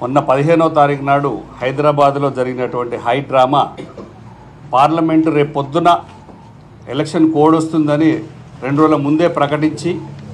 మొన్న పదిహేనవ తారీఖు నాడు హైదరాబాద్లో జరిగినటువంటి హై డ్రామా పార్లమెంటు రేపు పొద్దున ఎలక్షన్ కోడ్ వస్తుందని రెండు రోజుల ముందే ప్రకటించి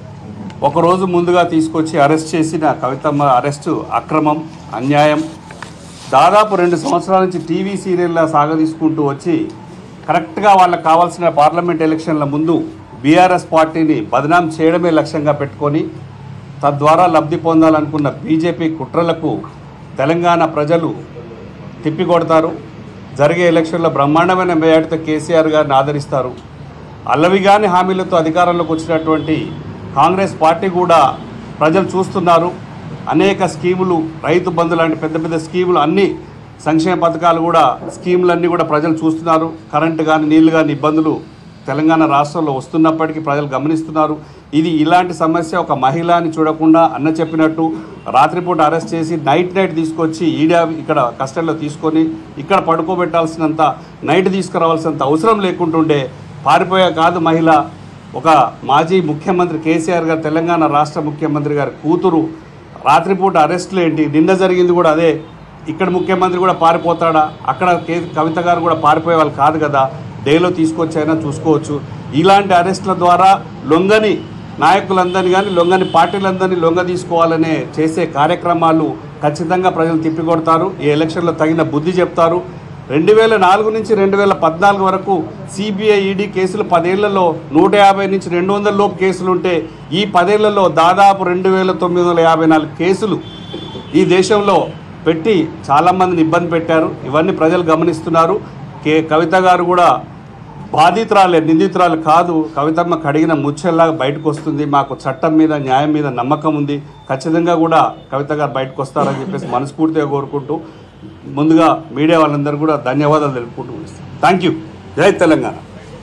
ఒకరోజు ముందుగా తీసుకొచ్చి అరెస్ట్ చేసిన కవితమ్మ అరెస్టు అక్రమం అన్యాయం దాదాపు రెండు సంవత్సరాల నుంచి టీవీ సీరియల్లా సాగదీసుకుంటూ వచ్చి కరెక్ట్గా వాళ్ళకి కావాల్సిన పార్లమెంట్ ఎలక్షన్ల ముందు బీఆర్ఎస్ పార్టీని బదనాం చేయడమే లక్ష్యంగా పెట్టుకొని తద్వారా లబ్ధి పొందాలనుకున్న బీజేపీ కుట్రలకు తెలంగాణ ప్రజలు తిప్పికొడతారు జరిగే ఎలక్షన్లో బ్రహ్మాండమైన మేయాటితో కేసీఆర్ గారిని ఆదరిస్తారు అల్లవిగాని హామీలతో అధికారంలోకి వచ్చినటువంటి కాంగ్రెస్ పార్టీ కూడా ప్రజలు చూస్తున్నారు అనేక స్కీములు రైతు బంధు లాంటి పెద్ద పెద్ద స్కీములు అన్ని సంక్షేమ పథకాలు కూడా స్కీములన్నీ కూడా ప్రజలు చూస్తున్నారు కరెంటు కానీ నీళ్లు కానీ ఇబ్బందులు తెలంగాణ రాష్ట్రంలో వస్తున్నప్పటికీ ప్రజలు గమనిస్తున్నారు ఇది ఇలాంటి సమస్య ఒక మహిళ అని చూడకుండా అన్న చెప్పినట్టు రాత్రిపూట అరెస్ట్ చేసి నైట్ నైట్ తీసుకొచ్చి ఈడా ఇక్కడ కస్టడీలో తీసుకొని ఇక్కడ పడుకోబెట్టాల్సినంత నైట్ తీసుకురావాల్సినంత అవసరం లేకుంటుండే పారిపోయే కాదు మహిళ ఒక మాజీ ముఖ్యమంత్రి కేసీఆర్ గారు తెలంగాణ రాష్ట్ర ముఖ్యమంత్రి గారి కూతురు రాత్రిపూట అరెస్టులు ఏంటి నిన్న జరిగింది కూడా అదే ఇక్కడ ముఖ్యమంత్రి కూడా పారిపోతాడా అక్కడ కే కవిత గారు కూడా పారిపోయే వాళ్ళు కాదు కదా డేలో తీసుకొచ్చి అయినా చూసుకోవచ్చు ఇలాంటి అరెస్టుల ద్వారా లొంగని నాయకులందరినీ కానీ లొంగని పార్టీలందరినీ లొంగ తీసుకోవాలనే చేసే కార్యక్రమాలు ఖచ్చితంగా ప్రజలు తిప్పికొడతారు ఈ ఎలక్షన్లో తగిన బుద్ధి చెప్తారు రెండు వేల నాలుగు నుంచి రెండు వేల పద్నాలుగు వరకు సిబిఐ ఈడీ కేసులు పదేళ్లలో నూట యాభై నుంచి రెండు వందల లోపు కేసులు ఉంటే ఈ పదేళ్లలో దాదాపు రెండు వేల తొమ్మిది వందల యాభై నాలుగు కేసులు ఈ దేశంలో పెట్టి చాలామందిని ఇబ్బంది పెట్టారు ఇవన్నీ ప్రజలు గమనిస్తున్నారు కే కవిత గారు కూడా బాధితురాలే నిందితురాలు కాదు కవితమ్మ కడిగిన ముచ్చెల్లాగా బయటకు వస్తుంది మాకు చట్టం మీద న్యాయం మీద నమ్మకం ఉంది ఖచ్చితంగా కూడా కవిత గారు బయటకు వస్తారని చెప్పేసి మనస్ఫూర్తిగా కోరుకుంటూ ముందుగా మీడియా వాళ్ళందరూ కూడా ధన్యవాదాలు తెలుపుకుంటూ థ్యాంక్ యూ జై తెలంగాణ